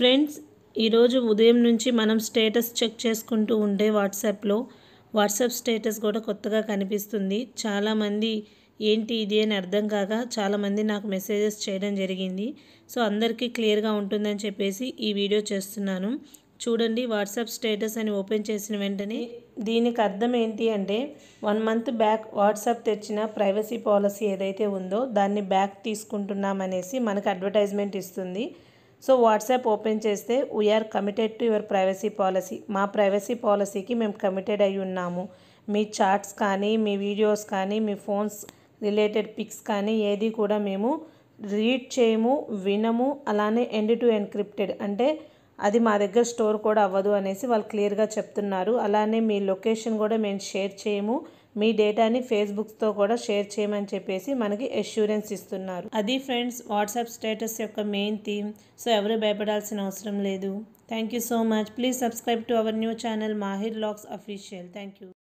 friends ఈరోజు ఉదయం నుంచి మనం స్టేటస్ చెక్ చేసుకుంటూ ఉంటే వాట్సాప్లో వాట్సాప్ స్టేటస్ కూడా కొత్తగా కనిపిస్తుంది చాలామంది ఏంటి ఇది అని అర్థం కాక చాలామంది నాకు మెసేజెస్ చేయడం జరిగింది సో అందరికీ క్లియర్గా ఉంటుందని చెప్పేసి ఈ వీడియో చేస్తున్నాను చూడండి వాట్సాప్ స్టేటస్ అని ఓపెన్ చేసిన వెంటనే దీనికి అర్థం ఏంటి అంటే వన్ మంత్ బ్యాక్ వాట్సాప్ తెచ్చిన ప్రైవసీ పాలసీ ఏదైతే ఉందో దాన్ని బ్యాక్ తీసుకుంటున్నామనేసి మనకు అడ్వర్టైజ్మెంట్ ఇస్తుంది సో వాట్సాప్ ఓపెన్ చేస్తే we're committed to your privacy policy మా ప్రైవసీ పాలసీకి మేము కమిటెడ్ అయి ఉన్నాము మీ చాట్స్ కానీ మీ వీడియోస్ కానీ మీ ఫోన్స్ రిలేటెడ్ పిక్స్ కానీ ఏది కూడా మేము రీడ్ చేయము వినము అలానే ఎండ్ టు ఎన్క్రిప్టెడ్ అంటే అది మా దగ్గర స్టోర్ కూడా అవ్వదు అనేసి వాళ్ళు క్లియర్గా చెప్తున్నారు అలానే మీ లొకేషన్ కూడా మేము షేర్ చేయము మీ డేటాని ఫేస్బుక్తో కూడా షేర్ చేయమని చెప్పేసి మనకి అష్యూరెన్స్ ఇస్తున్నారు అది ఫ్రెండ్స్ వాట్సాప్ స్టేటస్ యొక్క మెయిన్ థీమ్ సో ఎవరు భయపడాల్సిన అవసరం లేదు thank you so much please subscribe to our new channel Mahir Lux official thank you